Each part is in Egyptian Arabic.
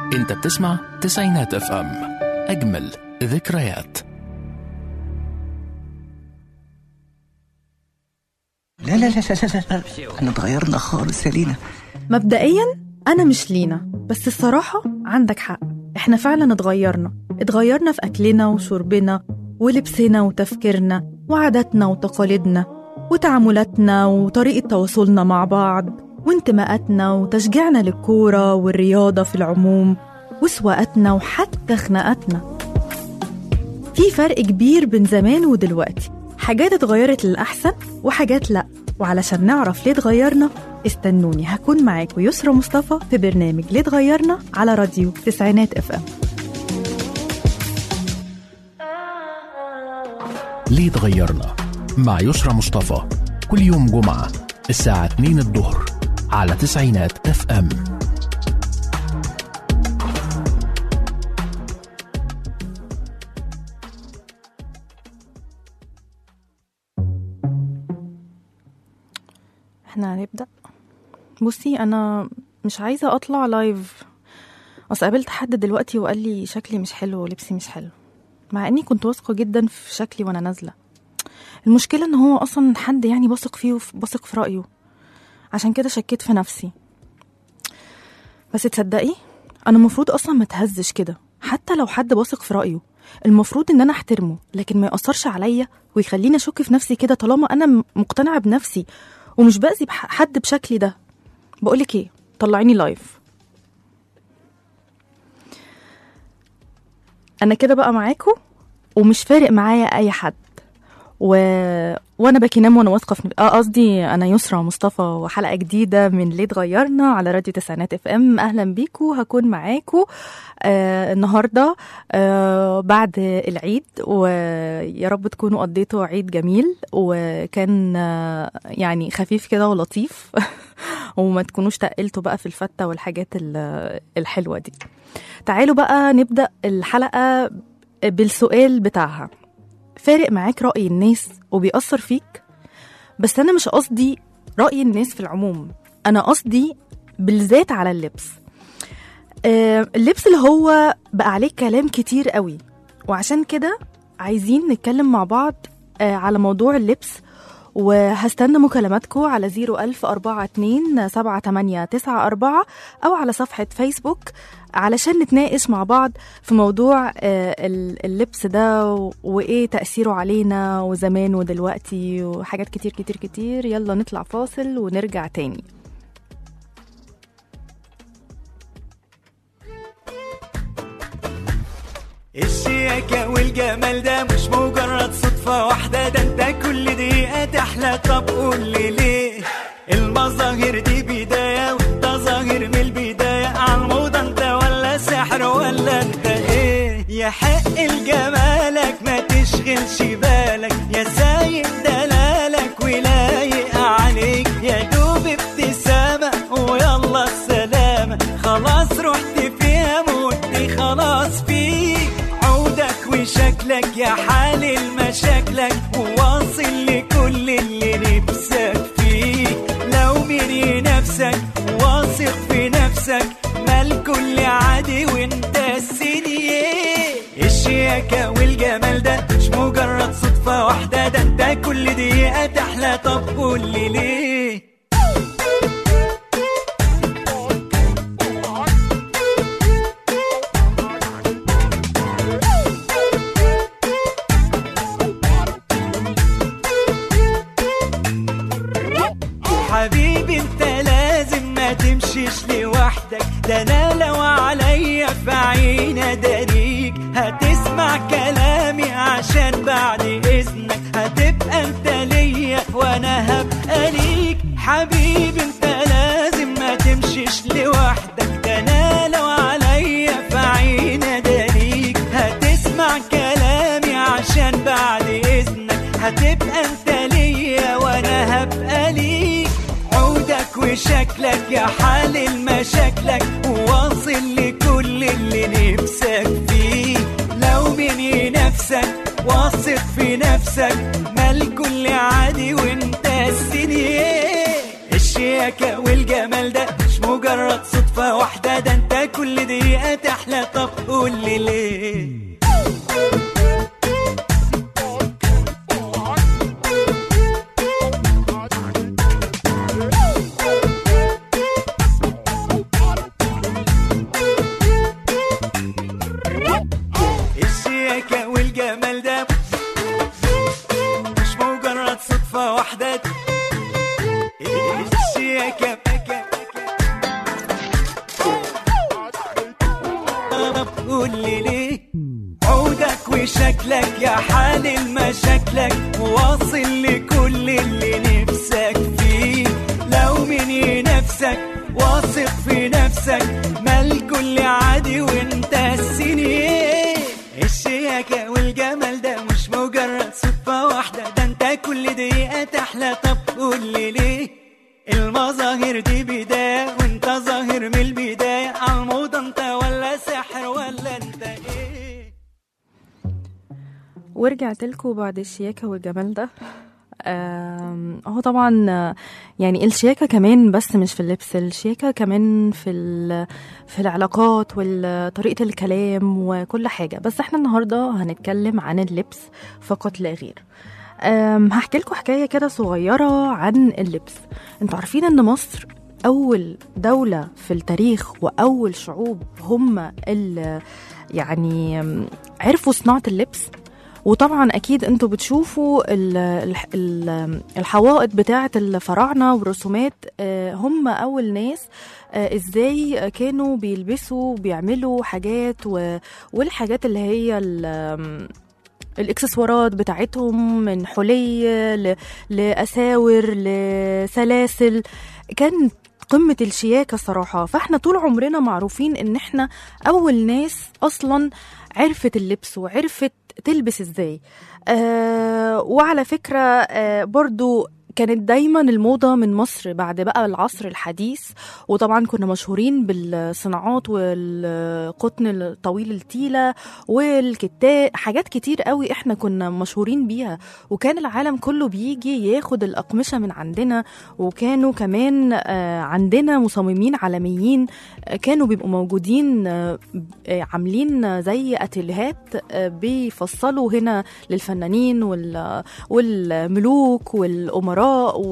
انت بتسمع تسعينات اف ام اجمل ذكريات لا لا لا لا لا, لا. احنا اتغيرنا خالص يا لينا مبدئيا أنا مش لينا بس الصراحة عندك حق إحنا فعلا اتغيرنا اتغيرنا في أكلنا وشربنا ولبسنا وتفكيرنا وعاداتنا وتقاليدنا وتعاملاتنا وطريقة تواصلنا مع بعض وانتماءاتنا وتشجيعنا للكورة والرياضة في العموم وسواقاتنا وحتى خناقاتنا في فرق كبير بين زمان ودلوقتي حاجات اتغيرت للأحسن وحاجات لأ وعلشان نعرف ليه اتغيرنا استنوني هكون معاكم يسرا مصطفى في برنامج ليه اتغيرنا على راديو تسعينات اف ام ليه اتغيرنا مع يسرى مصطفى كل يوم جمعة الساعة 2 الظهر على تسعينات اف ام احنا هنبدأ بصي أنا مش عايزة أطلع لايف أصل قابلت حد دلوقتي وقال لي شكلي مش حلو ولبسي مش حلو مع إني كنت واثقة جدا في شكلي وأنا نازلة المشكلة إن هو أصلا حد يعني بثق فيه وبثق في رأيه عشان كده شكيت في نفسي بس تصدقي أنا المفروض أصلا ما اتهزش كده حتى لو حد بثق في رأيه المفروض إن أنا أحترمه لكن ما يأثرش عليا ويخليني أشك في نفسي كده طالما أنا م- مقتنعة بنفسي ومش بأذي بح- حد بشكلي ده بقولك ايه طلعيني لايف انا كده بقى معاكم ومش فارق معايا اي حد و... وانا بكينام وانا واثقه في اه قصدي انا يسرا مصطفى وحلقه جديده من ليه اتغيرنا على راديو تسعينات اف ام اهلا بيكم هكون معاكم آه النهارده آه بعد العيد ويا رب تكونوا قضيتوا عيد جميل وكان آه يعني خفيف كده ولطيف وما تكونوش تقلتوا بقى في الفتة والحاجات ال- الحلوة دي تعالوا بقى نبدأ الحلقة بالسؤال بتاعها فارق معاك رأي الناس وبيأثر فيك بس أنا مش قصدي رأي الناس في العموم أنا قصدي بالذات على اللبس آه، اللبس اللي هو بقى عليه كلام كتير قوي وعشان كده عايزين نتكلم مع بعض آه، على موضوع اللبس وهستنى مكالماتكم على 01042 7894 أو على صفحة فيسبوك علشان نتناقش مع بعض في موضوع آه، ال- اللبس ده و- وإيه تأثيره علينا وزمان ودلوقتي وحاجات كتير كتير كتير يلا نطلع فاصل ونرجع تاني الشياكة والجمال ده مش مجرد صدفة واحدة ده انت كل دقيقة تحلى طب قول لي ليه المظاهر دي بداية وانت ظاهر من البداية عالموضة انت ولا سحر ولا انت ايه يا حق الجمالك ما تشغلش بالك يا سايق دلالك ولايق عليك يا دوب ابتسامة ويلا السلامة خلاص رحت فيها مت خلاص فيك عودك وشكلك يا حالل مشاكلك وواصل لكل اللي نفسك فيه لو مري نفسك واثق في نفسك ما الكل عادي وانت السنيه الشياكة والجمال ده مش مجرد صدفة واحدة ده انت كل دقيقة تحلى طب قول لي ليه حبيبي انت لازم ما تمشيش لوحدك ده انا لو عليا في عين اداريك هتسمع كلامي عشان بعد اذنك هتبقى انت ليا وانا هبقى ليك حبيبي انت لازم ما تمشيش لوحدك ده انا لو عليا في عين اداريك هتسمع كلامي عشان بعد اذنك هتبقى انت ليا وانا هبقى ليك عودك وشكلك يا حالل مشاكلك وواصل لكل اللي نفسك فيه لو بني نفسك واثق في نفسك ما الكل عادي وانت السنيه الشيء الشياكة والجمال ده مش مجرد صدفة واحدة ده انت كل دقيقة تحلى طب قول لي ليه الشياكة والجمال ده مش مجرد صدفة واحدة الشياكة طب قول لي ليه عودك وشكلك يا حالل مشاكلك واصل لكل اللي نفسك فيه لو من ينافسك واثق في نفسك ما الكل عادي وانت السنين الشياكة والجمال ده مش مجرد صدفة واحدة ده انت كل دقيقة تحلى طب قول لي ليه المظاهر دي بداية وانت ظاهر من البداية عالموضة انت ولا سحر ولا انت ايه ورجعت لكم بعد الشياكة والجمال ده آم، هو طبعا آه، يعني الشياكة كمان بس مش في اللبس الشياكة كمان في ال- في العلاقات وطريقة الكلام وكل حاجة بس احنا النهاردة هنتكلم عن اللبس فقط لا غير أم، هحكي لكم حكاية كده صغيرة عن اللبس انتوا عارفين ان مصر أول دولة في التاريخ وأول شعوب هم اللي يعني أم، عرفوا صناعة اللبس وطبعا اكيد انتوا بتشوفوا ال- الح- ال- الحوائط بتاعه الفراعنه والرسومات آه، هم اول ناس آه، ازاي كانوا بيلبسوا بيعملوا حاجات و- والحاجات اللي هي ال- الاكسسوارات بتاعتهم من حلي ل- لاساور لسلاسل كان قمة الشياكة صراحة فاحنا طول عمرنا معروفين ان احنا اول ناس اصلا عرفت اللبس وعرفت تلبس ازاي آه وعلى فكرة آه برضو كانت دايما الموضة من مصر بعد بقى العصر الحديث وطبعا كنا مشهورين بالصناعات والقطن الطويل التيلة والكتاء حاجات كتير قوي احنا كنا مشهورين بيها وكان العالم كله بيجي ياخد الأقمشة من عندنا وكانوا كمان آه، عندنا مصممين عالميين آه، كانوا بيبقوا موجودين آه، آه، عاملين زي اتيليهات آه، بيفصلوا هنا للفنانين وال- والملوك والامراء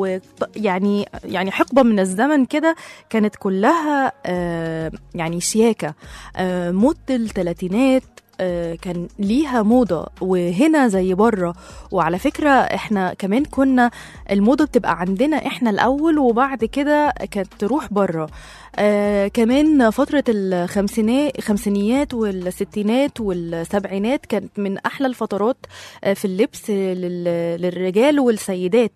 ويعني يعني حقبه من الزمن كده كانت كلها آه، يعني شياكه آه، موضه الثلاثينات آه، كان ليها موضة وهنا زي بره وعلى فكرة احنا كمان كنا الموضة بتبقى عندنا احنا الأول وبعد كده كانت تروح بره آه كمان فترة الخمسينات خمسينيات والستينات والسبعينات كانت من أحلى الفترات آه في اللبس لل- للرجال والسيدات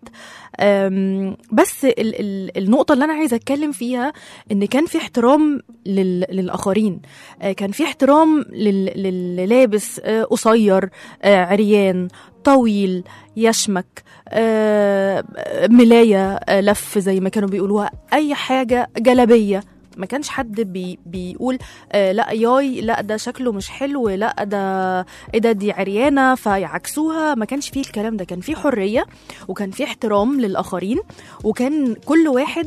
آم، بس ال ال النقطة اللي أنا عايزة أتكلم فيها إن كان في احترام لل للآخرين آه كان في احترام لل للي لابس آه قصير آه عريان طويل يشمك آه، ملاية آه، لف زي ما كانوا بيقولوها أي حاجة جلبية ما كانش حد بي بيقول آه لا ياي لا ده شكله مش حلو لا ده ايه ده دي عريانه فيعكسوها ما كانش فيه الكلام ده كان فيه حريه وكان فيه احترام للاخرين وكان كل واحد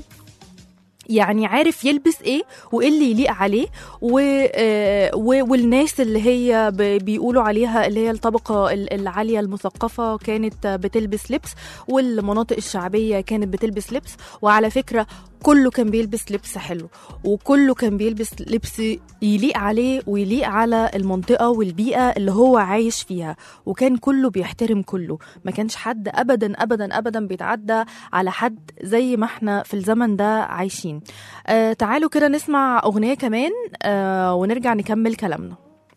يعني عارف يلبس ايه وايه اللي يليق عليه و... آه، و... والناس اللي هي ب... بيقولوا عليها اللي هي الطبقة ال- العالية المثقفة كانت بتلبس لبس والمناطق الشعبية كانت بتلبس لبس وعلى فكرة كله كان بيلبس لبس حلو وكله كان بيلبس لبس يليق عليه ويليق على المنطقة والبيئة اللي هو عايش فيها وكان كله بيحترم كله ما كانش حد أبدا أبدا أبدا بيتعدى على حد زي ما احنا في الزمن ده عايشين آه تعالوا كده نسمع أغنية كمان آه ونرجع نكمل كلامنا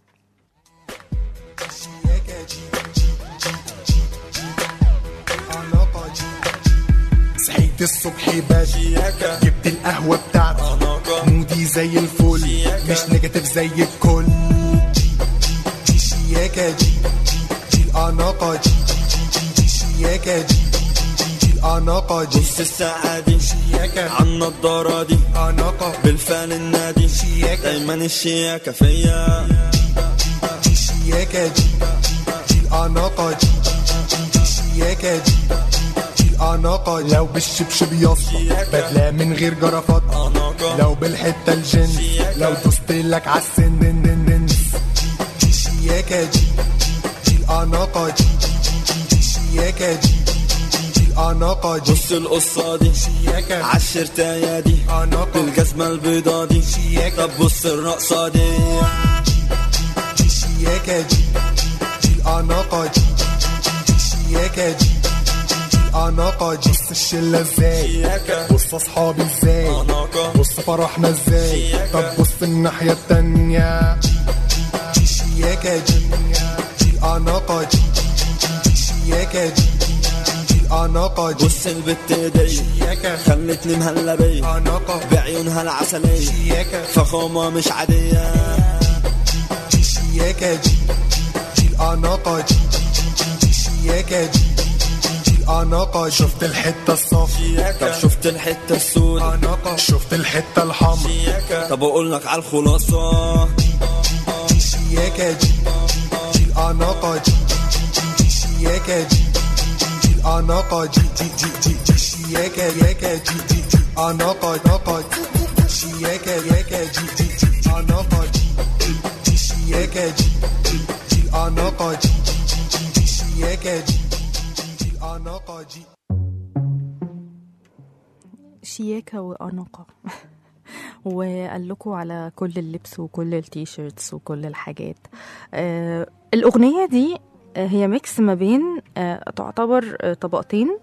صحيت الصبح بدري جبت القهوة بتاعتي مودي زي الفل مش نيجاتيف زي الكل جي جي جي شياكة جي جي جي الأناقة جي جي جي جي جي شياكة جي جي جي جي جي الأناقة جي بص الساعة دي شياكة عالنضارة دي أناقة بالفعل النادي شياكة دايما الشياكة فيا جي شياكة جي جي جي الأناقة جي جي جي جي جي شياكة جي جي جي الأناقة دي لو بالشبشب يصفى بدلة من غير جرافات لو بالحتة الجن لو دوست لك عالسن دن دن دن دي دي شياكة دي دي دي الأناقة دي دي دي دي دي شياكة دي دي دي دي الأناقة دي بص القصة دي شياكة عالشرتاية دي أناقة بالجزمة البيضة دي شياكة طب بص الرقصة دي دي شياكة دي دي الأناقة دي دي دي شياكة دي دي دي الأناقة دي بص الشلة ازاي شياكة بص أصحابي ازاي أناقة بص فرحنا ازاي طب بص الناحية التانية دي دي دي شياكة دي دي الأناقة دي دي دي شياكة دي دي دي الأناقة دي بص البت دي شياكة خلتني مهلة بيا أناقة بعيونها العسلية شياكة فخامة مش عادية دي شياكة دي دي الأناقة دي دي دي شياكة دي دي دي الأناقة شفت الحتة الصافية طب شفت الحتة السود أناقة شفت الحتة الحمرا طب اقول لك على الخلاصة دي شياكة دي دي الأناقة دي دي دي شياكة دي دي دي الأناقة دي دي دي دي دي شياكة ياكة دي دي دي أناقة ناقة دي شياكة ياكة دي دي دي أناقة دي دي شياكة دي دي الأناقة دي دي دي شياكة دي دي دي الأناقة دي شياكة وأناقة وقال لكم على كل اللبس وكل التيشيرتس وكل الحاجات آه الأغنية دي آه، هي ميكس ما بين آه تعتبر آه طبقتين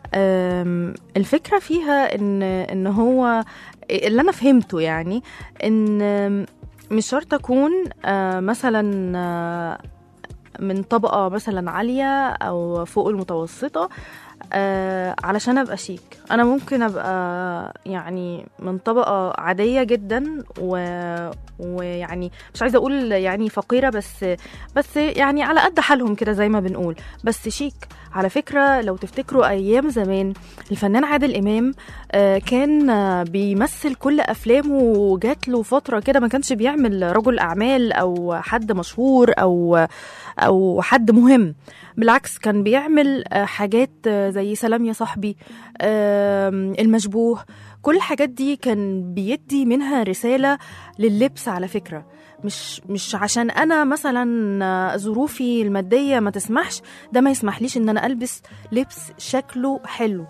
آم، الفكرة فيها إن إن هو اللي أنا فهمته يعني إن آم، مش شرط أكون آه مثلا آه من طبقة مثلا عالية أو فوق المتوسطة آه علشان ابقى شيك انا ممكن ابقى يعني من طبقه عاديه جدا و... ويعني مش عايزه اقول يعني فقيره بس بس يعني على قد حالهم كده زي ما بنقول بس شيك على فكره لو تفتكروا ايام زمان الفنان عادل امام آه كان آه بيمثل كل افلامه وجات له فتره كده ما كانش بيعمل رجل اعمال او حد مشهور او او حد مهم بالعكس كان بيعمل آه، حاجات آه، زي سلام يا صاحبي آم، المشبوه كل الحاجات دي كان بيدي منها رسالة لللبس على فكرة مش مش عشان انا مثلا آه، ظروفي الماديه ما تسمحش ده ما يسمحليش ان انا البس لبس شكله حلو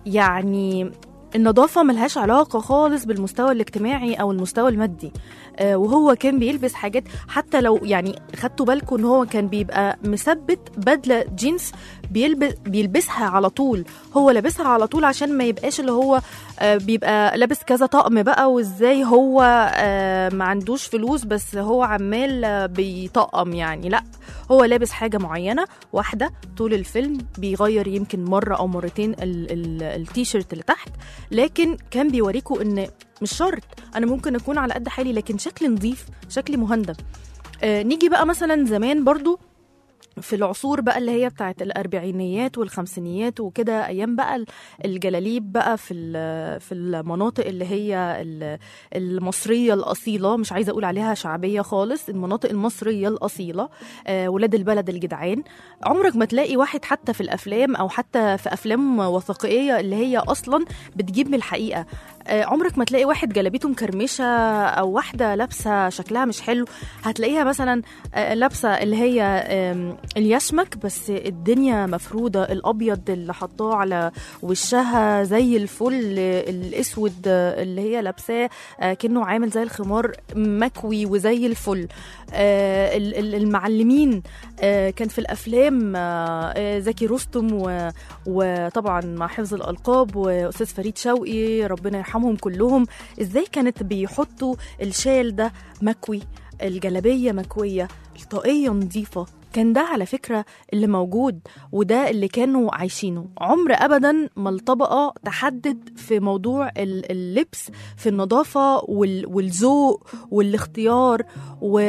يعني النظافة ملهاش علاقة خالص بالمستوى الاجتماعي أو المستوى المادي آه وهو كان بيلبس حاجات حتى لو يعني خدتوا بالكم إن هو كان بيبقى مثبت بدلة جينز بيلبس بيلبسها على طول هو لابسها على طول عشان ما يبقاش اللي هو آه بيبقى لابس كذا طقم بقى وازاي هو آه ما عندوش فلوس بس هو عمال آه بيطقم يعني لا هو لابس حاجة معينة واحدة طول الفيلم بيغير يمكن مرة أو مرتين ال- ال- التيشيرت اللي تحت لكن كان بيوريكوا إن مش شرط أنا ممكن أكون على قد حالي لكن شكلي نظيف شكلي مهندم آه نيجي بقى مثلا زمان برضو في العصور بقى اللي هي بتاعت الأربعينيات والخمسينيات وكده أيام بقى ال- الجلاليب بقى في ال- في المناطق اللي هي ال- المصرية الأصيلة مش عايزة أقول عليها شعبية خالص المناطق المصرية الأصيلة آه، ولاد البلد الجدعان عمرك ما تلاقي واحد حتى في الأفلام أو حتى في أفلام وثائقية اللي هي أصلا بتجيب من الحقيقة آه، عمرك ما تلاقي واحد جلابيته مكرمشة أو واحدة لابسة شكلها مش حلو هتلاقيها مثلا آه، لابسة اللي هي آم، اليشمك بس الدنيا مفرودة الأبيض اللي حطاه على وشها زي الفل آه، الأسود آه، اللي هي لابساه آه، كأنه عامل زي الخمار مكوي وزي الفل آه، ال- ال- المعلمين آه، كان في الأفلام آه، آه، زكي رستم و- وطبعا مع حفظ الألقاب وأستاذ فريد شوقي ربنا يرحمهم كلهم إزاي كانت بيحطوا الشال ده مكوي الجلابية مكوية الطاقية نظيفة كان ده على فكرة اللي موجود وده اللي كانوا عايشينه عمر أبدا ما الطبقة تحدد في موضوع ال- اللبس في النظافة وال- والذوق والاختيار و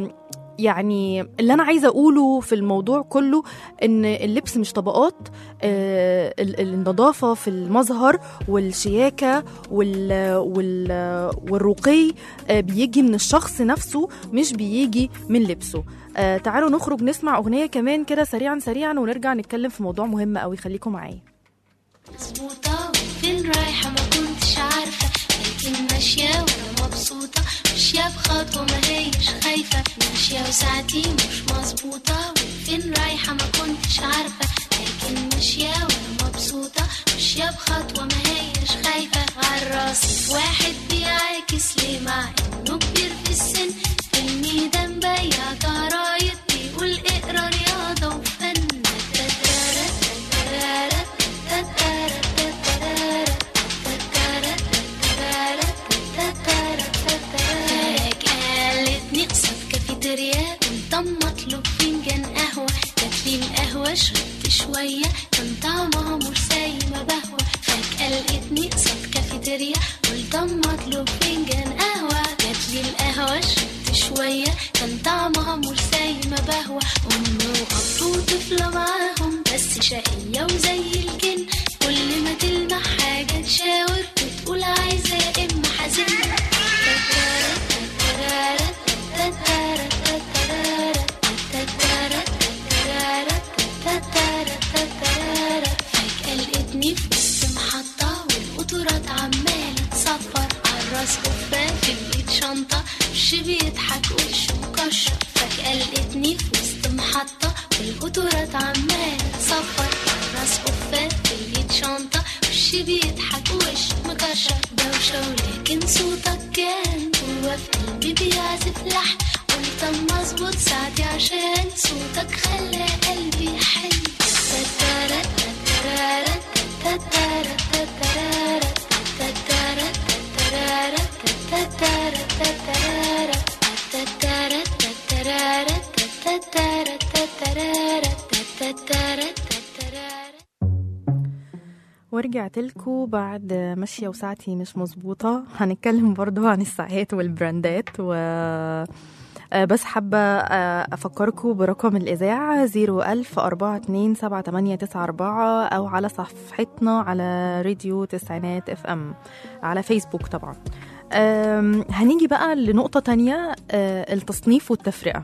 يعني اللي انا عايزه اقوله في الموضوع كله ان اللبس مش طبقات آه ال- النظافه في المظهر والشياكه وال وال والرقي آه بيجي من الشخص نفسه مش بيجي من لبسه آه تعالوا نخرج نسمع اغنيه كمان كده سريعا سريعا ونرجع نتكلم في موضوع مهم قوي خليكم معايا مظبوطة وفين رايحة ما كنتش عارفة لكن ماشية وانا مبسوطة ماشية بخطوة ما هيش خايفة ماشية وساعتي مش مظبوطة وفين رايحة ما كنتش عارفة لكن ماشية وانا مبسوطة ماشية بخطوة ما هيش خايفة عالراسي في واحد بيعاكس ليه مع انه كبير في السن في الميدان بيع جرايد بيقول اقرا رياضة وفن قالتني قصد كافيتريا كنت اما اطلب فنجان قهوة جات لي القهوة شربت شوية كان طعمها مش زي ما بهوى فجأة لقيتني قصد كافيتريا قلت اما اطلب فنجان قهوة جات لي القهوة شربت شوية كان طعمها مش زي ما بهوى أم وأب وطفلة معاهم بس شقية وزي الجن كل ما تلمح حاجة تشاور وتقول عايزة يا إما حزين فجأة لقيتني في وسط محطة والقطورات عمالة تصفر عالراس قبة في الإيد شنطة وش بيضحك وشه مكشر فجأة لقيتني في وسط محطة والقطورات عمالة تصفر عالراس قبة في الإيد شنطة وش بيضحك وش مكشر دوشة ولكن صوتك كان جوا في قلبي بيعزف لحن قلت اما اظبط ساعتي عشان صوتك خلى قلبي يحن تتارا تتارا تتارا تتارا تتارا تتارا تتارا تتارا تتارا تتارا تتارا تتارا تتارا تتارا ورجعت لكم بعد ماشية وساعتي مش مظبوطة هنتكلم برضو عن الساعات والبراندات و آه، بس حابة آه، أفكركم برقم الإذاعة 01000 427 أو على صفحتنا على راديو تسعينات اف ام على فيسبوك طبعا آم، هنيجي بقى لنقطة تانية آه، التصنيف والتفرقة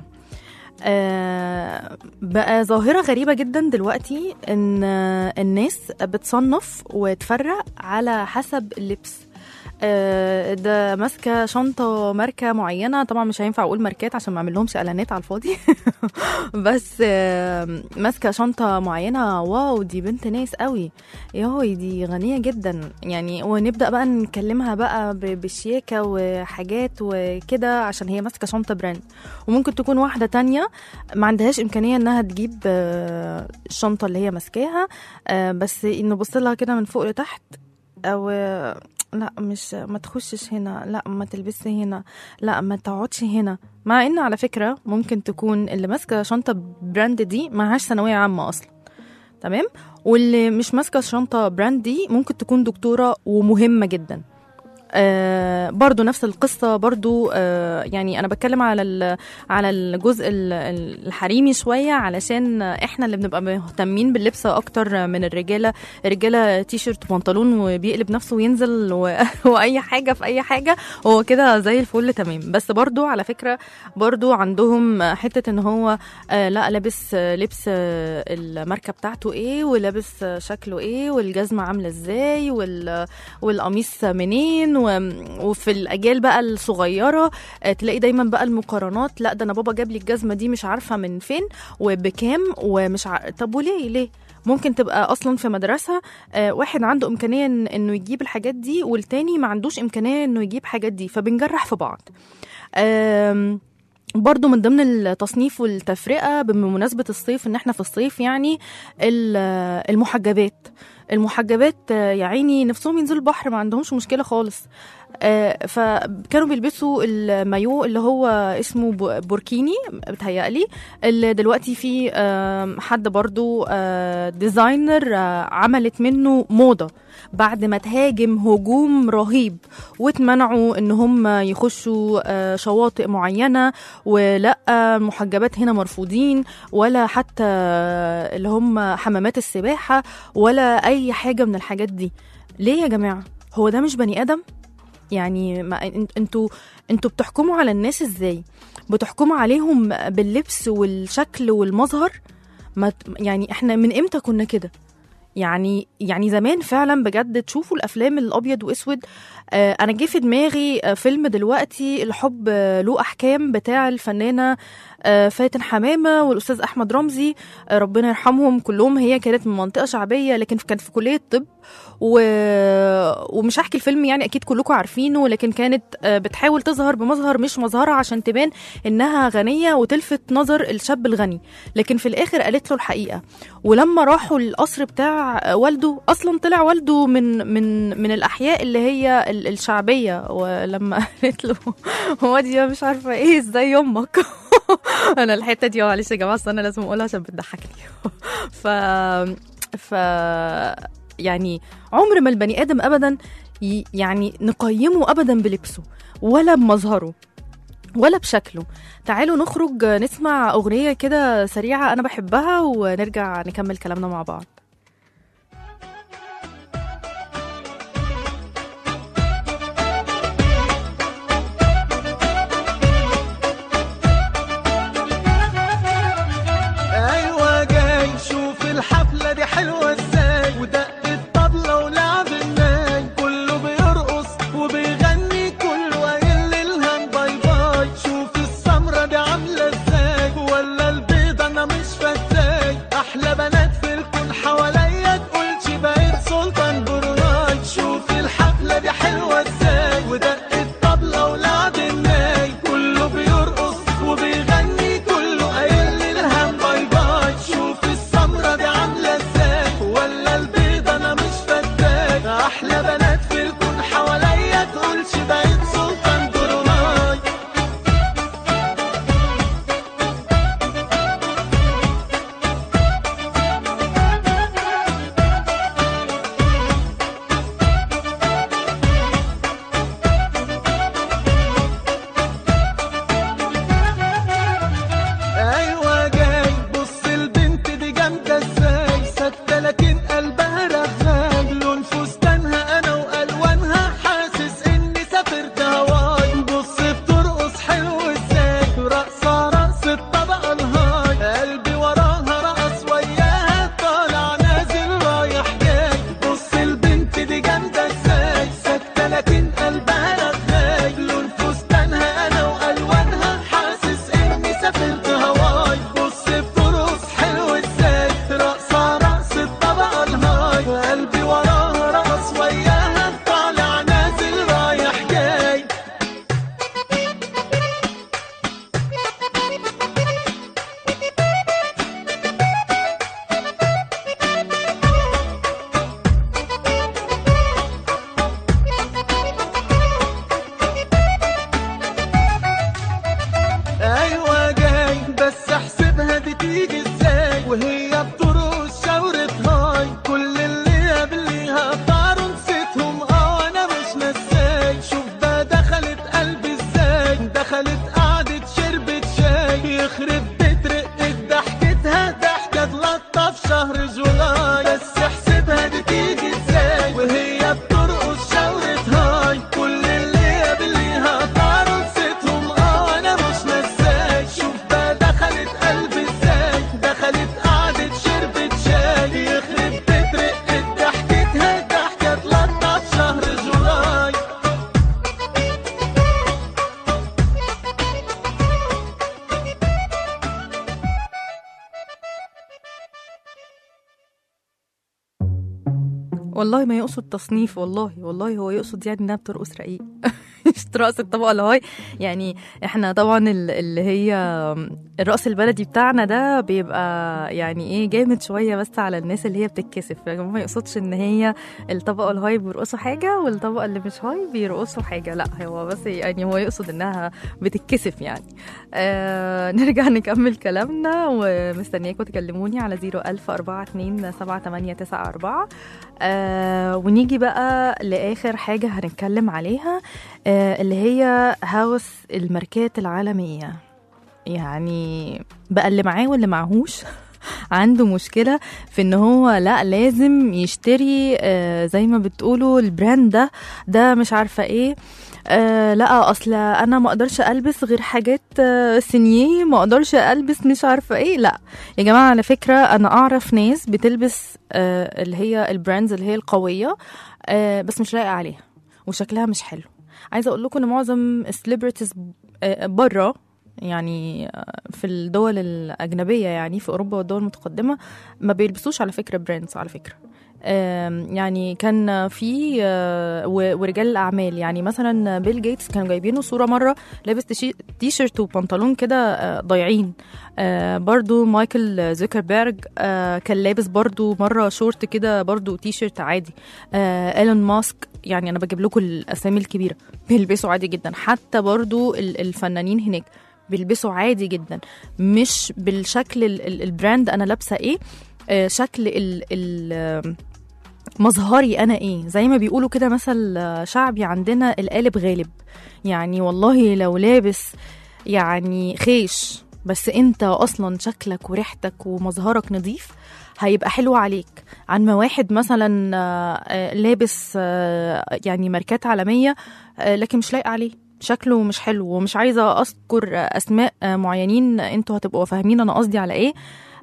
آه، بقى ظاهرة غريبة جدا دلوقتي ان آه، الناس بتصنف وتفرق على حسب اللبس آه، ده ماسكه شنطه ماركه معينه طبعا مش هينفع اقول ماركات عشان ما اعمل لهمش اعلانات على الفاضي بس آه، ماسكه شنطه معينه واو دي بنت ناس قوي ياهوي دي غنيه جدا يعني ونبدا بقى نكلمها بقى ب- بالشياكه وحاجات وكده عشان هي ماسكه شنطه براند وممكن تكون واحده تانية ما عندهاش امكانيه انها تجيب آه، الشنطه اللي هي ماسكاها آه، بس نبص لها كده من فوق لتحت او آه، لا مش ما تخشش هنا لا ما تلبسي هنا لا ما تقعدش هنا مع ان على فكره ممكن تكون اللي ماسكه شنطه براند دي معهاش ثانويه عامه اصلا تمام واللي مش ماسكه شنطه براند دي ممكن تكون دكتوره ومهمه جدا آه برضو نفس القصة برضو آه يعني أنا بتكلم على ال- على الجزء ال- ال- الحريمي شوية علشان إحنا اللي بنبقى مهتمين باللبس أكتر من الرجالة الرجالة تي شيرت وبنطلون وبيقلب نفسه وينزل و... وأي حاجة في أي حاجة هو كده زي الفل تمام بس برضو على فكرة برضو عندهم حتة إن هو آه لا لابس آه، لبس آه، الماركة بتاعته إيه ولابس آه، شكله إيه والجزمة عاملة إزاي وال... والقميص منين و... وفي الاجيال بقى الصغيره آه، تلاقي دايما بقى المقارنات لا ده انا بابا جاب لي الجزمه دي مش عارفه من فين وبكام ومش ع... طب وليه ليه ممكن تبقى اصلا في مدرسه آه، واحد عنده امكانيه إن- انه يجيب الحاجات دي والتاني ما عندوش امكانيه انه يجيب حاجات دي فبنجرح في بعض آم، برضو من ضمن التصنيف والتفرقة بمناسبة الصيف ان احنا في الصيف يعني ال- المحجبات المحجبات آه، يا عيني نفسهم ينزلوا البحر ما عندهمش مشكلة خالص آه، فكانوا بيلبسوا المايو اللي هو اسمه ب- بوركيني بتهيألي اللي دلوقتي في آم، حد برضو آه، ديزاينر آه، عملت منه موضة بعد ما تهاجم هجوم رهيب واتمنعوا ان هم يخشوا آه، شواطئ معينه ولا المحجبات هنا مرفوضين ولا حتى اللي هم حمامات السباحه ولا اي حاجه من الحاجات دي ليه يا جماعه هو ده مش بني ادم يعني ما إن- انتوا انتوا بتحكموا على الناس ازاي بتحكموا عليهم باللبس والشكل والمظهر ما ت- يعني احنا من امتى كنا كده يعني يعني زمان فعلا بجد تشوفوا الافلام الابيض واسود آه انا جه في دماغي آه فيلم دلوقتي الحب آه له احكام بتاع الفنانه آه فاتن حمامه والاستاذ احمد رمزي آه ربنا يرحمهم كلهم هي كانت من منطقه شعبيه لكن كانت في كليه طب و... ومش هحكي الفيلم يعني اكيد كلكم عارفينه لكن كانت آه، بتحاول تظهر بمظهر مش مظهرها عشان تبان انها غنيه وتلفت نظر الشاب الغني لكن في الاخر قالت له الحقيقه ولما راحوا القصر بتاع آه، والده اصلا طلع والده من من من الاحياء اللي هي ال- الشعبيه ولما قالت له هو دي مش عارفه ايه ازاي امك انا الحته دي معلش يا جماعه أصل انا لازم اقولها عشان بتضحكني ف ف يعني عمر ما البني ادم ابدا ي- يعني نقيمه ابدا بلبسه ولا بمظهره ولا بشكله تعالوا نخرج نسمع اغنيه كده سريعه انا بحبها ونرجع نكمل كلامنا مع بعض ايوه جاي شوف الحفله دي حلوه ازاي ودق الطبله ولعب الناي كله بيرقص وبيغني كله قايل للهم باي باي شوف السمره دي عامله ازاي ولا البيضه انا مش فاكراي احلى بنات في الكون حواليا تقولش بقيت سلطان بروناي شوف الحفله دي حلوه ازاي ودق الطبله ولعب الناي كله بيرقص وبيغني كله قايل للهم باي باي شوف السمرة دي عاملة ازاي ولا البيضة انا مش فتاك احلى بنات في الكون حواليا تقولش بقيت سلطان بروناي ايوه جاي بص البنت دي جامده ازاي سكته لكن قلبها رغاي لون فستانها انا والوانها حاسس اني سافرت هواي بص بترقص حلو ازاي رقصه رقص الطبقه الهاي قلبي وراها رقص وياها طالع نازل رايح جاي بص البنت دي جامده ازاي سكته لكن قلبها رغاي لون فستانها انا والوانها حاسس اني سافرت هواي بص بترقص حلو ازاي رقصه رقص الطبقه الهاي قلبي وراها رقص وياها طالع نازل رايح جاي ايوه جاي بس احسبها دي تيجي ازاي وهي بترقص شاورة هاي كل اللي قبليها طاروا نسيتهم اه انا مش نساي شوف ده دخلت قلبي ازاي دخلت قعدت شربت شاي يخرب بيت رقة ضحكتها ضحكة تلطف شهر جولاي بس احسبها دي تيجي ازاي وهي بترقص شاورة هاي كل اللي قبليها طاروا نسيتهم اه انا مش نساي شوف ده دخلت قلبي ازاي دخلت قعدت شربت شاي يخرب بيت رقة ضحكتها ضحكة تلطف شهر جولاي والله ما يقصد تصنيف والله والله هو يقصد يعني انها بترقص رقيق مش ترقص الطبقه الهاي يعني احنا طبعا ال- اللي هي الرقص البلدي بتاعنا ده بيبقى يعني ايه جامد شويه بس على الناس اللي هي بتتكسف يعني ما يقصدش ان هي الطبقه الهاي بيرقصوا حاجه والطبقه اللي مش هاي بيرقصوا حاجه لا هو بس يعني هو يقصد انها بتتكسف يعني آه نرجع نكمل كلامنا ومستنياكم تكلموني على 01042 آه ونيجي بقى لاخر حاجه هنتكلم عليها آه اللي هي هوس الماركات العالميه يعني بقى اللي معاه واللي معهوش عنده مشكله في ان هو لا لازم يشتري آه، زي ما بتقولوا البراند ده ده مش عارفه ايه آه لا اصل انا ما اقدرش البس غير حاجات آه سينيه ما اقدرش البس مش عارفه ايه لا يا جماعه على فكره انا اعرف ناس بتلبس آه اللي هي البراندز اللي هي القويه آه بس مش لايقه عليها وشكلها مش حلو عايزه اقول لكم ان معظم السليبرتيز بره يعني آه، في الدول الأجنبية يعني في أوروبا والدول المتقدمة ما بيلبسوش على فكرة براندز على فكرة آم، يعني كان في آه، و- ورجال الأعمال يعني مثلا بيل جيتس كانوا جايبينه صورة مرة لابس تشي- تي شيرت وبنطلون كده آه، ضايعين آه، برضو مايكل زوكربيرج آه، كان لابس برضو مرة شورت كده برضو تي شيرت عادي آه، ايلون ماسك يعني أنا بجيب لكم الأسامي الكبيرة بيلبسوا عادي جدا حتى برضو ال- الفنانين هناك بيلبسوا عادي جدا مش بالشكل ال- ال- البراند انا لابسه ايه آه، شكل ال ال آم، مظهري انا ايه زي ما بيقولوا كده مثل آه، شعبي عندنا القالب غالب يعني والله لو لابس يعني خيش بس انت اصلا شكلك وريحتك ومظهرك نظيف هيبقى حلو عليك عن ما واحد مثلا آه، آه، لابس آه، يعني ماركات عالميه آه، لكن مش لايق عليه شكله مش حلو ومش عايزه اذكر آه، اسماء آه، معينين انتوا هتبقوا فاهمين انا قصدي على ايه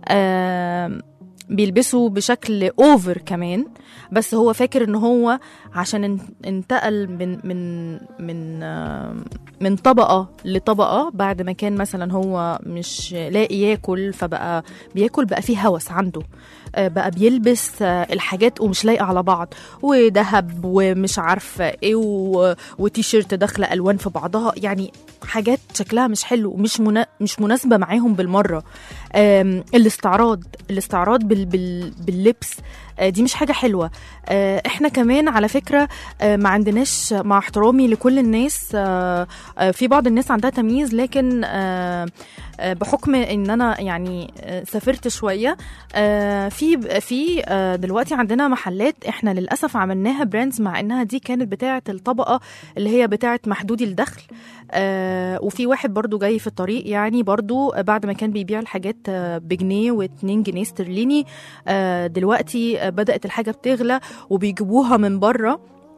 آه، بيلبسوا بشكل اوفر كمان بس هو فاكر ان هو عشان ان- انتقل من من من آه، من طبقه لطبقه بعد ما كان مثلا هو مش لاقي ياكل فبقى بياكل بقى فيه هوس عنده آه، بقى بيلبس آه، الحاجات ومش لايقه على بعض وذهب ومش عارفه ايه و- وتيشيرت داخله الوان في بعضها يعني حاجات شكلها مش حلو ومش منا... مش مناسبه معاهم بالمره آم، الاستعراض الاستعراض بال... بال... باللبس آه، دي مش حاجه حلوه آه، احنا كمان على فكره آه، ما عندناش مع احترامي لكل الناس آه، آه، في بعض الناس عندها تمييز لكن آه، آه، بحكم ان انا يعني آه، سافرت شويه آه، في في آه، دلوقتي عندنا محلات احنا للاسف عملناها براندز مع انها دي كانت بتاعه الطبقه اللي هي بتاعه محدودي الدخل آه، وفي واحد برضو جاي في الطريق يعني برضو بعد ما كان بيبيع الحاجات آه، بجنيه واتنين جنيه استرليني آه، دلوقتي آه، بدأت الحاجة بتغلى وبيجيبوها من بره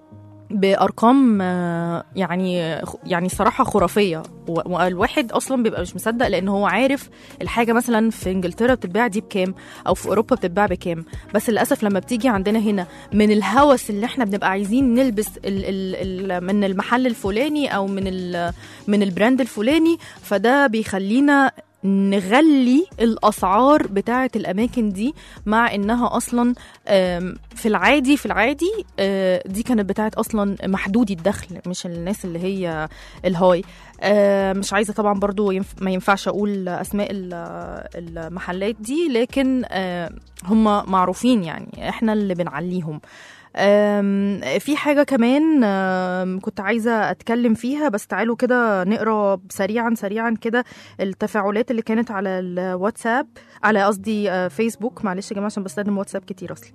بارقام آه، يعني يعني صراحه خرافيه و- والواحد اصلا بيبقى مش مصدق لان هو عارف الحاجه مثلا في انجلترا بتتباع دي بكام او في اوروبا بتتباع بكام بس للاسف لما بتيجي عندنا هنا من الهوس اللي احنا بنبقى عايزين نلبس ال ال ال من المحل الفلاني او من ال من البراند الفلاني فده بيخلينا نغلي الاسعار بتاعه الاماكن دي مع انها اصلا آم، في العادي في العادي آه، دي كانت بتاعه اصلا محدودي الدخل مش الناس اللي هي الهاي آه، مش عايزه طبعا برضو ينف- ما ينفعش اقول اسماء ال- المحلات دي لكن آه، هم معروفين يعني احنا اللي بنعليهم آم، في حاجة كمان آم، كنت عايزة أتكلم فيها بس تعالوا كده نقرا سريعا سريعا كده التفاعلات اللي كانت على الواتساب على قصدي آه، فيسبوك معلش يا جماعة عشان بستخدم واتساب كتير أصلا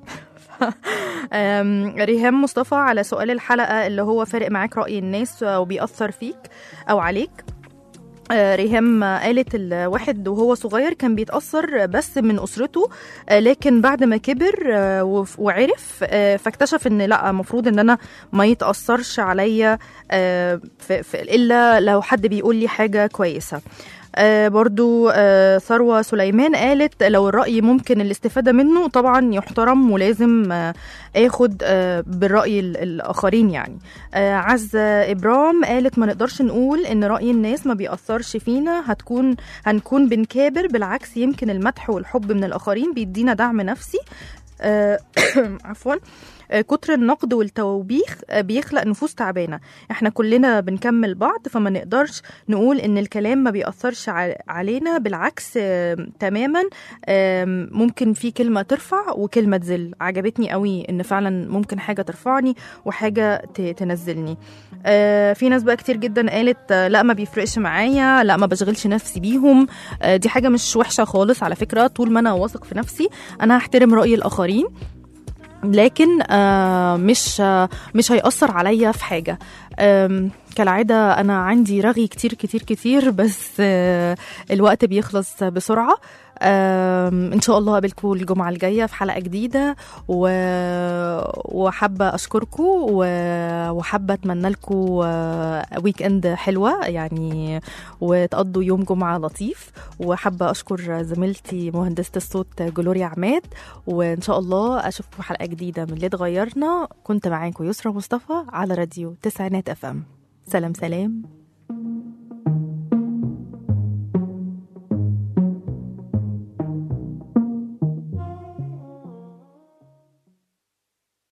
آم، ريهام مصطفى على سؤال الحلقة اللي هو فارق معاك رأي الناس آه، وبيأثر فيك أو عليك آه، ريهام آه، قالت الواحد وهو صغير كان بيتأثر بس من أسرته آه، لكن بعد ما كبر آه، وف- وعرف آه، فاكتشف ان لا المفروض ان انا ما يتأثرش عليا آه، في- في- الا لو حد بيقول لي حاجة كويسة آه برضو آه ثروة سليمان قالت لو الرأي ممكن الاستفادة منه طبعا يحترم ولازم آه اخد آه بالرأي ال- الآخرين يعني آه عزة إبرام قالت ما نقدرش نقول إن رأي الناس ما بيأثرش فينا هتكون هنكون بنكابر بالعكس يمكن المدح والحب من الآخرين بيدينا دعم نفسي آه عفوا آه، كتر النقد والتوبيخ آه، بيخلق نفوس تعبانه احنا كلنا بنكمل بعض فما نقدرش نقول ان الكلام ما بيأثرش ع- علينا بالعكس آه، تماما آم، ممكن في كلمه ترفع وكلمه تذل عجبتني قوي ان فعلا ممكن حاجه ترفعني وحاجه ت- تنزلني آه، في ناس بقى كتير جدا قالت آه، لا ما بيفرقش معايا لا ما بشغلش نفسي بيهم آه، دي حاجه مش وحشه خالص على فكره طول ما انا واثق في نفسي انا هحترم راي الاخرين لكن آه مش آه مش هيأثر عليا في حاجة آم، كالعادة أنا عندي رغي كتير كتير كتير بس آه الوقت بيخلص بسرعة آم، ان شاء الله اقابلكم الجمعه الجايه في حلقه جديده و... وحابه اشكركم و... وحابه اتمنى لكم ويك اند حلوه يعني وتقضوا يوم جمعه لطيف وحابه اشكر زميلتي مهندسه الصوت جلوريا عماد وان شاء الله اشوفكم في حلقه جديده من اللي اتغيرنا كنت معاكم يسرا مصطفى على راديو تسعينات اف ام سلام سلام